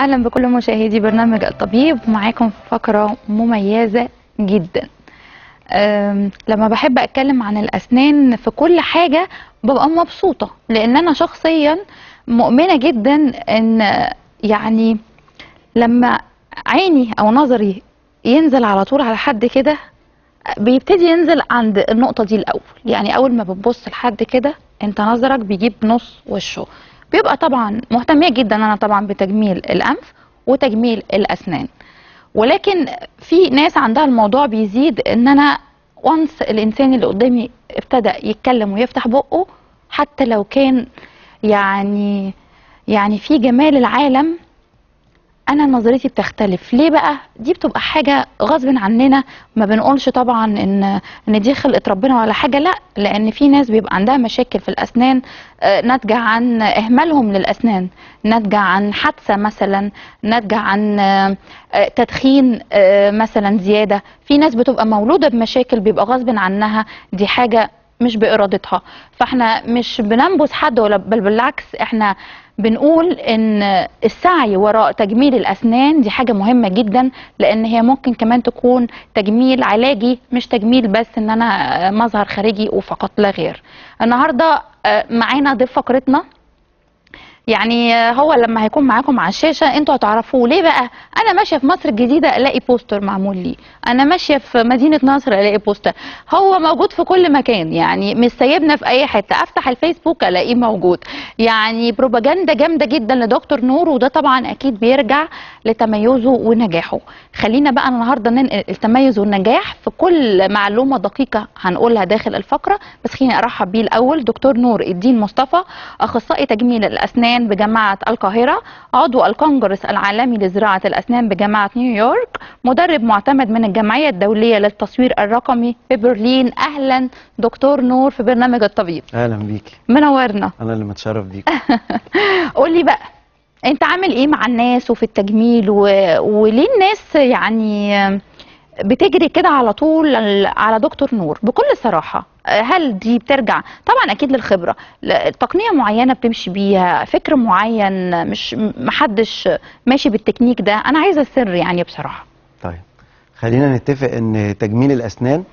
واهلا بكل مشاهدي برنامج الطبيب معاكم في فقره مميزه جدا أم، لما بحب اتكلم عن الاسنان في كل حاجه ببقى مبسوطه لان انا شخصيا مؤمنه جدا ان يعني لما عيني او نظري ينزل على طول على حد كده بيبتدي ينزل عند النقطة دي الأول يعني أول ما بتبص لحد كده أنت نظرك بيجيب نص وشه بيبقى طبعا مهتمية جدا أنا طبعا بتجميل الأنف وتجميل الأسنان ولكن في ناس عندها الموضوع بيزيد ان انا وانس الانسان اللي قدامي ابتدى يتكلم ويفتح بقه حتى لو كان يعني يعني في جمال العالم انا نظرتي بتختلف ليه بقى دي بتبقى حاجه غصب عننا ما بنقولش طبعا ان ان دي خلقه ربنا ولا حاجه لا لان في ناس بيبقى عندها مشاكل في الاسنان آه، ناتجه عن اهمالهم للاسنان ناتجه عن حادثه مثلا ناتجه عن آه، آه، تدخين آه، مثلا زياده في ناس بتبقى مولوده بمشاكل بيبقى غصب عنها دي حاجه مش بارادتها فاحنا مش بننبذ حد ولا بل بالعكس احنا بنقول ان السعي وراء تجميل الاسنان دي حاجه مهمه جدا لان هي ممكن كمان تكون تجميل علاجي مش تجميل بس ان انا آه، مظهر خارجي وفقط لا غير النهارده آه، معانا ضيف فقرتنا يعني آه، هو لما هيكون معاكم على الشاشه انتوا هتعرفوه ليه بقى انا ماشيه في مصر الجديده الاقي بوستر معمول لي انا ماشيه في مدينه نصر الاقي بوستر هو موجود في كل مكان يعني مش سايبنا في اي حته افتح الفيسبوك الاقيه موجود يعني بروباجندا جامده جدا لدكتور نور وده طبعا اكيد بيرجع لتميزه ونجاحه خلينا بقى النهارده ننقل التميز والنجاح في كل معلومه دقيقه هنقولها داخل الفقره بس خليني ارحب بيه الاول دكتور نور الدين مصطفى اخصائي تجميل الاسنان بجامعه القاهره عضو الكونجرس العالمي لزراعه الاسنان بجامعه نيويورك مدرب معتمد من الجمعيه الدوليه للتصوير الرقمي في برلين اهلا دكتور نور في برنامج الطبيب اهلا بيكي منورنا انا اللي متشرف بيك قول لي بقى انت عامل ايه مع الناس وفي التجميل و... وليه الناس يعني بتجري كده على طول على دكتور نور بكل صراحة هل دي بترجع طبعا اكيد للخبرة ل- تقنية معينة بتمشي بيها فكر معين مش محدش ماشي بالتكنيك ده انا عايزة السر يعني بصراحة طيب خلينا نتفق ان تجميل الاسنان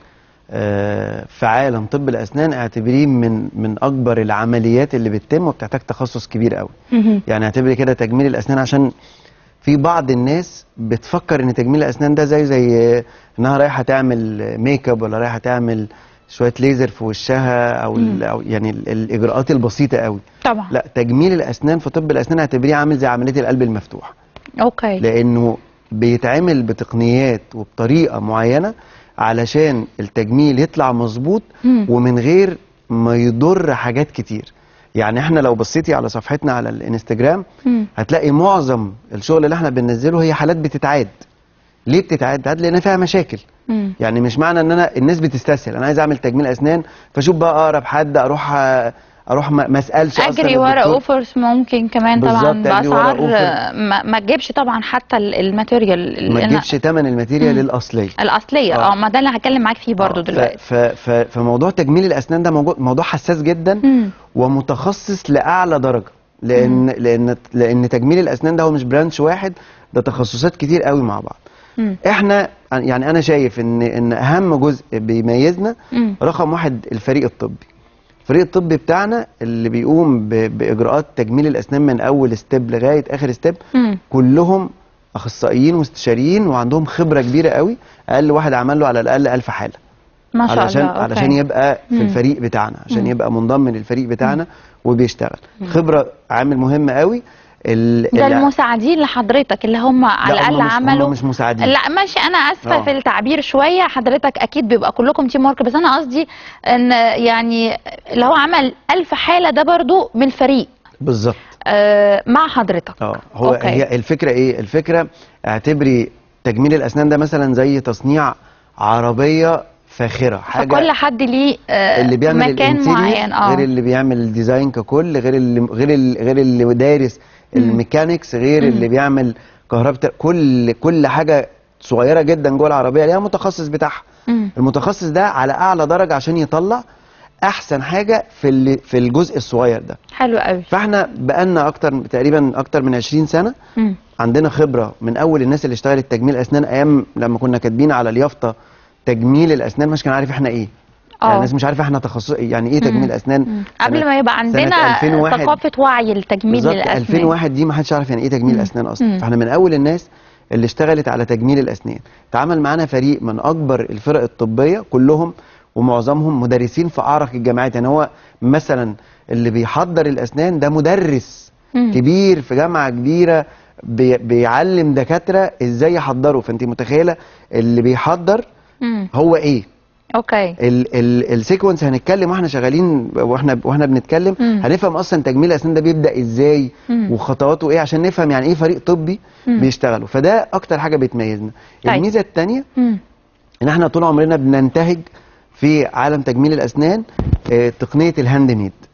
آه، في عالم طب الاسنان اعتبريه من من اكبر العمليات اللي بتتم وبتحتاج تخصص كبير قوي يعني اعتبري كده تجميل الاسنان عشان في بعض الناس بتفكر ان تجميل الاسنان ده زي زي انها رايحه تعمل ميك اب ولا رايحه تعمل شويه ليزر في وشها او, ال- أو يعني ال- الاجراءات البسيطه قوي طبعا لا تجميل الاسنان في طب الاسنان اعتبريه عامل زي عمليه القلب المفتوح اوكي لانه بيتعمل بتقنيات وبطريقه معينه علشان التجميل يطلع مظبوط مم. ومن غير ما يضر حاجات كتير يعني احنا لو بصيتي على صفحتنا على الانستجرام مم. هتلاقي معظم الشغل اللي احنا بننزله هي حالات بتتعاد ليه بتتعاد بتتعاد لان فيها مشاكل مم. يعني مش معنى ان انا الناس بتستسهل انا عايز اعمل تجميل اسنان فاشوف بقى اقرب حد اروح اروح ما ما اسالش اصلا اجري ورا الدكتور. اوفرز ممكن كمان طبعا بالظبط، أجري ورا باسعار أوفر. آه، ما, ما تجيبش طبعا حتى ال- الماتيريال ما ال- تجيبش ثمن الماتيريال مم. الاصليه الاصليه آه. اه ما ده اللي هتكلم معاك فيه برضو آه، ف- دلوقتي ف ف فموضوع تجميل الاسنان ده موضوع موضوع حساس جدا مم. ومتخصص لاعلى درجه لان لان لان تجميل الاسنان ده هو مش برانش واحد ده تخصصات كتير قوي مع بعض مم. احنا يعني انا شايف ان ان اهم جزء بيميزنا مم. رقم واحد الفريق الطبي الفريق الطبي بتاعنا اللي بيقوم ب- باجراءات تجميل الاسنان من اول ستيب لغايه اخر ستيب مم. كلهم اخصائيين واستشاريين وعندهم خبره كبيره قوي اقل واحد عمل له على الاقل ألف حاله ما شاء علشان الله أوكي. علشان يبقى في مم. الفريق بتاعنا عشان مم. يبقى منضم للفريق بتاعنا وبيشتغل خبره عامل مهم قوي ال- ده ال- المساعدين لحضرتك اللي هم على لا، هم الاقل مش- هم عملوا مش مساعدين. لا ماشي انا اسفه آه. في التعبير شويه حضرتك اكيد بيبقى كلكم تيم ورك بس انا قصدي ان يعني اللي هو عمل ألف حاله ده برضو من الفريق بالظبط آه مع حضرتك اه هو أوكي. هي الفكره ايه الفكره اعتبري تجميل الاسنان ده مثلا زي تصنيع عربيه فاخره حاجه فكل حد ليه آه اللي بيعمل مكان الانتيريور معين اه غير اللي بيعمل الديزاين ككل غير اللي غير اللي غير اللي دارس الميكانيكس غير مم. اللي بيعمل كهرباء كل كل حاجه صغيره جدا جوه العربيه ليها متخصص بتاعها مم. المتخصص ده على اعلى درجه عشان يطلع احسن حاجه في اللي في الجزء الصغير ده حلو قوي فاحنا بقالنا اكتر تقريبا اكتر من 20 سنه مم. عندنا خبره من اول الناس اللي اشتغلت تجميل اسنان ايام لما كنا كاتبين على اليافطه تجميل الاسنان مش كان عارف احنا ايه يعني اه الناس مش عارفه احنا تخصص يعني ايه تجميل اسنان مم. قبل سنة- ما يبقى سنة عندنا 2001 ثقافة وعي لتجميل بالظبط الأسنان 2001 دي ما حدش عارف يعني ايه تجميل مم. اسنان اصلا مم. فاحنا من اول الناس اللي اشتغلت على تجميل الاسنان تعامل معانا فريق من اكبر الفرق الطبيه كلهم ومعظمهم مدرسين في اعرق الجامعات يعني هو مثلا اللي بيحضر الاسنان ده مدرس مم. كبير في جامعه كبيره بي بيعلم دكاتره ازاي يحضروا فانت متخيله اللي بيحضر مم. هو ايه اوكي ال ال السيكونس هنتكلم واحنا شغالين واحنا واحنا بنتكلم مم. هنفهم اصلا تجميل الاسنان ده بيبدا ازاي مم. وخطواته ايه عشان نفهم يعني ايه فريق طبي مم. بيشتغلوا فده اكتر حاجه بتميزنا طيب. الميزه الثانيه مم. ان احنا طول عمرنا بننتهج في عالم تجميل الاسنان آه، تقنيه الهاند ميد